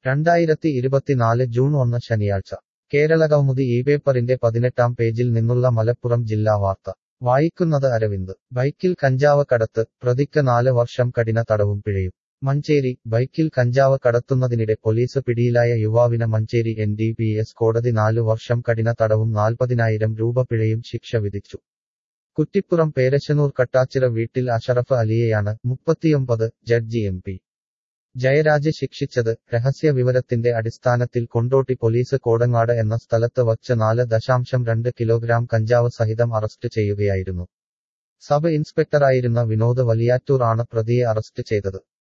രണ്ടായിരത്തി ഇരുപത്തിനാല് ജൂൺ ഒന്ന് ശനിയാഴ്ച കേരളകൗമുദി ഈ പേപ്പറിന്റെ പതിനെട്ടാം പേജിൽ നിന്നുള്ള മലപ്പുറം ജില്ലാ വാർത്ത വായിക്കുന്നത് അരവിന്ദ് ബൈക്കിൽ കഞ്ചാവ് കടത്ത് പ്രതിക്ക് നാല് വർഷം കഠിന തടവും പിഴയും മഞ്ചേരി ബൈക്കിൽ കഞ്ചാവ് കടത്തുന്നതിനിടെ പോലീസ് പിടിയിലായ യുവാവിന് Manjeri N D P S കോടതി നാലു വർഷം കഠിന തടവും നാൽപ്പതിനായിരം രൂപ പിഴയും ശിക്ഷ വിധിച്ചു കുറ്റിപ്പുറം പേരശനൂർ കട്ടാച്ചിറ വീട്ടിൽ അഷറഫ് അലിയെയാണ് മുപ്പത്തിയൊമ്പത് ജഡ്ജി എം പി ജയരാജ് ശിക്ഷിച്ചത് രഹസ്യ വിവരത്തിന്റെ അടിസ്ഥാനത്തിൽ കൊണ്ടോട്ടി പോലീസ് കോടങ്ങാട് എന്ന സ്ഥലത്ത് വച്ച് നാല് ദശാംശം രണ്ട് കിലോഗ്രാം കഞ്ചാവ് സഹിതം അറസ്റ്റ് ചെയ്യുകയായിരുന്നു സബ് ഇൻസ്പെക്ടറായിരുന്ന വിനോദ് വലിയാറ്റൂർ ആണ് പ്രതിയെ അറസ്റ്റ് ചെയ്തത്